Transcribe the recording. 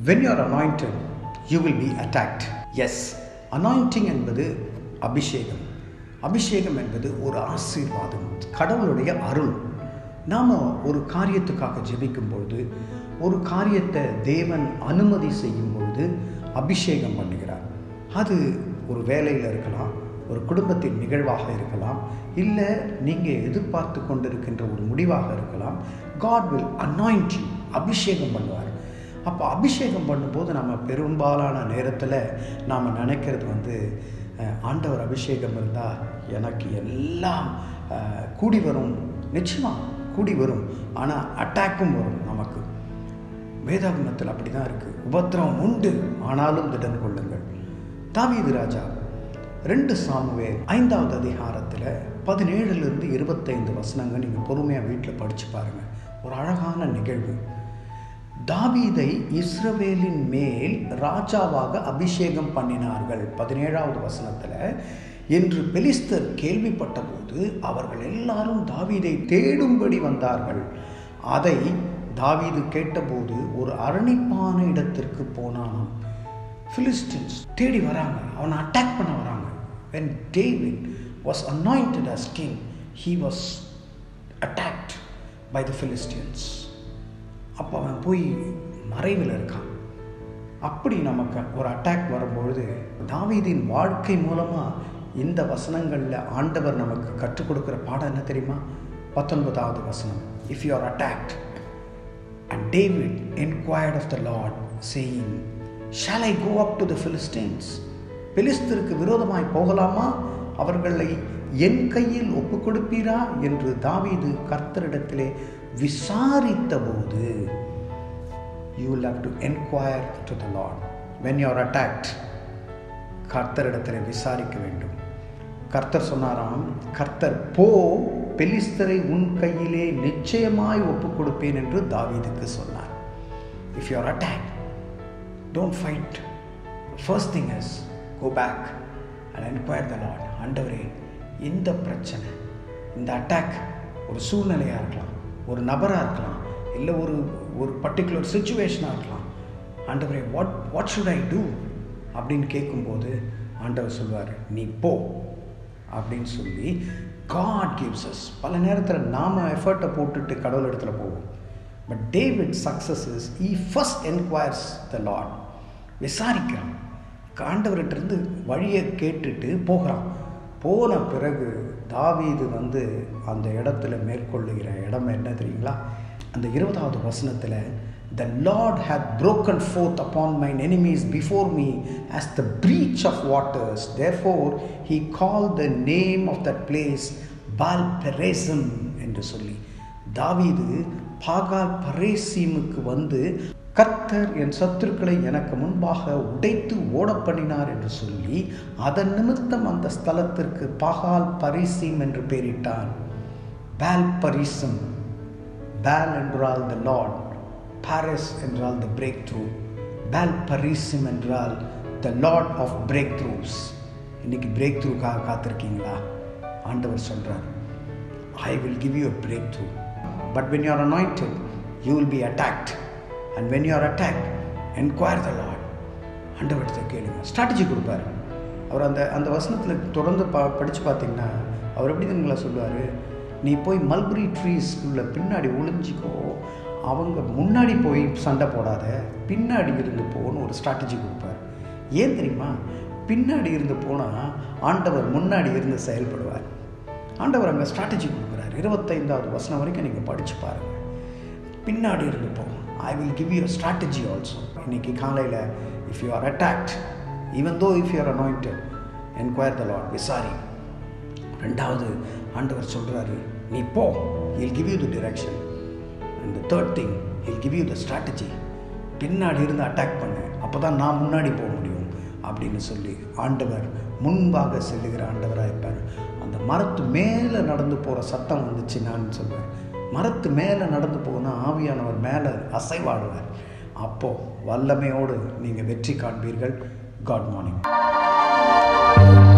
When you are anointed you will be attacked as anointing என்பது அபிஷேகம் அபிஷேகம் என்பது ஒரு ஆசீர்வாதம் கடவுளுடைய அருள் நாம் ஒரு காரியத்துக்காக ஜெபிக்கும் பொழுது ஒரு காரியத்தை தேவன் அனுமதி செய்யும் பொழுது அபிஷேகம் பண்ணுகிறார் அது ஒரு வேலையில் இருக்கலாம் ஒரு குடும்பத்தின் நிகழ்வாக இருக்கலாம் இல்லை நீங்கள் எதிர்பார்த்து கொண்டிருக்கின்ற ஒரு முடிவாக இருக்கலாம் காட் வில் அனாயிண்ட் யூ அபிஷேகம் பண்ணுவார் அப்போ அபிஷேகம் பண்ணும்போது நம்ம பெரும்பாலான நேரத்தில் நாம் நினைக்கிறது வந்து அஹ், ஆண்டவர் அபிஷேகம் இருந்தால் எனக்கு எல்லாம் அஹ், கூடி வரும் நிச்சயமாக கூடி வரும் ஆனால் அட்டாக்கும் வரும் நமக்கு வேதாகமத்தில் அப்படி தான் இருக்குது உபத்திரம் உண்டு ஆனாலும் திடன் கொள்ளுங்கள் தாவீது ராஜா ரெண்டு சாமுவேல் ஐந்தாவது அதிகாரத்தில் பதினேழுலேருந்து இருபத்தைந்து வசனங்கள் நீங்கள் பொறுமையாக வீட்டில் படித்து பாருங்கள் ஒரு அழகான நிகழ்வு தாவீதை இஸ்ரவேலின் மேல் ராஜாவாக அபிஷேகம் பண்ணினார்கள் பதினேழாவது வசனத்தில் என்று பெலிஸ்தர் கேள்விப்பட்ட போது அவர்கள் எல்லாரும் தாவீதை தேடும்படி வந்தார்கள் அதை தாவீது கேட்டபோது ஒரு அரணிப்பான இடத்திற்கு போனானாம் பிலிஸ்டின்ஸ் தேடி வராங்க அவனை அட்டாக் பண்ண வராங்க when david was anointed as king he was attacked by the philistines அப்போ அவன் போய் மறைவில் இருக்கான் அப்படி நமக்கு ஒரு அட்டாக் வரும்பொழுது தாவீதின் வாழ்க்கை மூலமாக இந்த வசனங்களில் ஆண்டவர் நமக்கு கற்றுக் கொடுக்குற பாடம் என்ன தெரியுமா பத்தொன்பதாவது வசனம் if you are attacked And David inquired of the Lord, saying, Shall I go up to the Philistines? பெலிஸ்தருக்கு விரோதமாய் போகலாமா அவர்களை என் கையில் ஒப்புக் கொடுப்பீரா என்று தாவீது கர்த்தரிடத்திலே விசாரித்த போது you will have to enquire to the Lord when you are attacked கர்த்தரிடத்தில் விசாரிக்க வேண்டும் கர்த்தர் சொன்னாராம் கர்த்தர் போ பெலிஸ்தரை உன் கையிலே நிச்சயமாய் ஒப்புக் கொடுப்பேன் என்று தாவீதுக்கு சொன்னார் if you are attack don't fight first thing is go back and enquire the lord ஆண்டவரே இந்த பிரச்சனை இந்த அட்டாக் ஒரு சூழ்நிலையாக இருக்கலாம் ஒரு நபராக இருக்கலாம் இல்லை ஒரு ஒரு பர்டிகுலர் சுச்சுவேஷனாக இருக்கலாம் ஆண்டவரே what what should I do அப்படின்னு கேட்கும்போது ஆண்டவர் சொல்வார் நீ போ அப்படின்னு சொல்லி காட் கிவ்ஸ் அஸ் பல நேரத்தில் நாம் எஃபர்ட்டை போட்டுட்டு கடவுள் இடத்துல போவோம் but David success is he first enquires the lord விசாரிக்கிறான் ஆண்டவர்கிட்டருந்து வழியை கேட்டுட்டு போகிறான் போன பிறகு தாவீது வந்து அந்த இடத்துல மேற்கொள்ளுகிற இடம் என்ன தெரியுங்களா அந்த இருபதாவது வசனத்தில் the lord hath broken forth upon mine enemies before me as the breach of waters therefore he called the name of that place Baal Perazim என்று சொல்லி தாவீது பாகால் பரேசீமுக்கு வந்து கர்த்தர் என் சத்துருக்களை எனக்கு முன்பாக உடைத்து ஓட பண்ணினார் என்று சொல்லி அதன் நிமித்தம் அந்த ஸ்தலத்திற்கு பாகால் பரிசீம் என்று பெயரிட்டான் பால் பரிசம் பால் என்றால் த லார்ட் பாரிஸ் என்றால் த பிரேக் த்ரூ பால் பரிசிம் என்றால் the lord of breakthroughs இன்னைக்கு பிரேக் த்ரூக்காக காத்திருக்கீங்களா ஆண்டவர் சொல்கிறார் I will give you a breakthrough but when you are anointed you will be attacked and when you are attacked enquire the lord ஆண்டவர்கிட்ட கேளுங்க strategy கொடுப்பாரு அவர் அந்த அந்த வசனத்தில் தொடர்ந்து பா படித்து பார்த்தீங்கன்னா அவர் எப்படி தெரியுங்களா சொல்லுவார் நீ போய் மல்பரி ட்ரீஸ்க்குள்ள பின்னாடி ஒளிஞ்சிக்கோ அவங்க முன்னாடி போய் சண்டை போடாத பின்னாடி இருந்து போன்னு ஒரு ஸ்ட்ராட்டஜி கொடுப்பார் ஏன் தெரியுமா பின்னாடி இருந்து போனால் ஆண்டவர் முன்னாடி இருந்து செயல்படுவார் ஆண்டவர் அங்கே ஸ்ட்ராட்டஜி கொடுக்குறார் இருபத்தைந்தாவது வசனம் வரைக்கும் நீங்கள் படித்து பாருங்கள் பின்னாடி இருந்து போ I will give you strategy also இன்னைக்கு காலையில் if you are attacked even though if you are anointed enquire the lord விசாரி ரெண்டாவது ஆண்டவர் சொல்கிறாரு நீ போ I'll give you the direction and the third thing I'll give you the strategy பின்னாடி இருந்து அட்டாக் பண்ணு அப்போ தான் நான் முன்னாடி போக முடியும் அப்படின்னு சொல்லி ஆண்டவர் முன்பாக செல்லுகிற ஆண்டவராக இருப்பார் அந்த மரத்து மேலே நடந்து போகிற சத்தம் வந்துச்சுன்னான்னு சொல்லுவார் மரத்து மேலே நடந்து போனால் ஆவியானவர் மேலே அசைவாடுவார் அப்போது வல்லமையோடு நீங்கள் வெற்றி காண்பீர்கள் காட் மார்னிங்